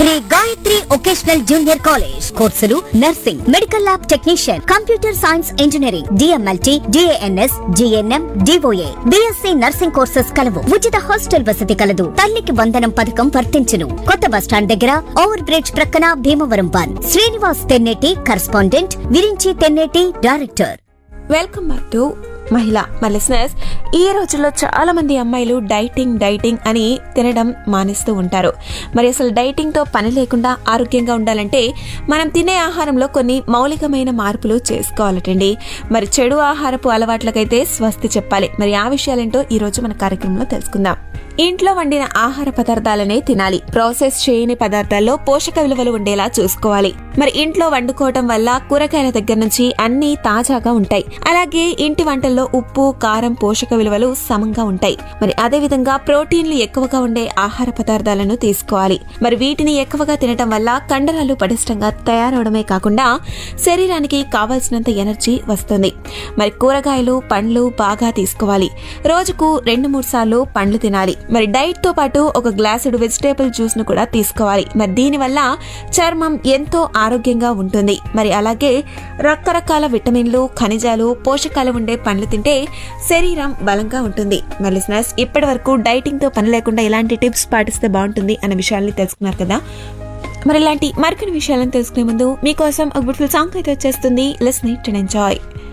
Shri Gayatri vocational junior college కోర్సులు nursing medical lab technician computer science engineering DMLT DNS GNM DOA BSc nursing courses కలవు ఉచిత hostel వసతి కలదు తల్లికి వందనం పథకం వర్తించును కొత్త బస్టాండ్ దగ్గర ఓవర్ బ్రిడ్జ్ ప్రక్కన Bhimavaram one Srinivas Tenneti correspondent Virinchi Tenneti director welcome back to మహిళ మా లిసనర్స్ ఈ రోజుల్లో చాలా మంది అమ్మాయిలు డైటింగ్ డైటింగ్ అని తినడం మానేస్తూ ఉంటారు మరి అసలు డైటింగ్తో పని లేకుండా ఆరోగ్యంగా ఉండాలంటే మనం తినే ఆహారంలో కొన్ని మౌలికమైన మార్పులు చేసుకోవాలటండి మరి చెడు ఆహారపు అలవాట్లకైతే స్వస్తి చెప్పాలి మరి ఆ విషయాలేంటో ఈ రోజు మన కార్యక్రమంలో తెలుసుకుందాం ఇంట్లో వండిన ఆహార పదార్థాలనే తినాలి ప్రాసెస్ చేయని పదార్థాల్లో పోషక విలువలు ఉండేలా చూసుకోవాలి మరి ఇంట్లో వండుకోవటం వల్ల కూరగాయల దగ్గర నుంచి అన్ని తాజాగా ఉంటాయి అలాగే ఇంటి వంటల్లో ఉప్పు కారం పోషక విలువలు సమంగా ఉంటాయి మరి అదే విధంగా ప్రోటీన్లు ఎక్కువగా ఉండే ఆహార పదార్థాలను తీసుకోవాలి మరి వీటిని ఎక్కువగా తినటం వల్ల కండరాలు పటిష్టంగా తయారవడమే కాకుండా శరీరానికి కావాల్సినంత ఎనర్జీ వస్తుంది మరి కూరగాయలు పండ్లు బాగా తీసుకోవాలి రోజుకు రెండు మూడు సార్లు పండ్లు తినాలి మరి డైట్ తో పాటు ఒక గ్లాసుడు వెజిటేబుల్ జ్యూస్ ను కూడా తీసుకోవాలి మరి దీనివల్ల చర్మం ఎంతో ఆరోగ్యంగా ఉంటుంది మరి అలాగే రకరకాల విటమిన్లు ఖనిజాలు పోషకాలు ఉండే పండ్లు తింటే శరీరం బలంగా ఉంటుంది మరి లిసనర్స్ ఇప్పటి వరకు డైటింగ్ తో పని లేకుండా ఎలాంటి టిప్స్ పాటిస్తే బాగుంటుంది అనే విషయాల్ని తెలుసుకున్నారు కదా మరి ఇలాంటి మరికొన్ని విషయాలను తెలుసుకునే ముందు మీకోసం ఒక బ్యూటిఫుల్ సాంగ్ అయితే వచ్చేస్తుంది లెస్ నీట్ అండ్ ఎంజాయ్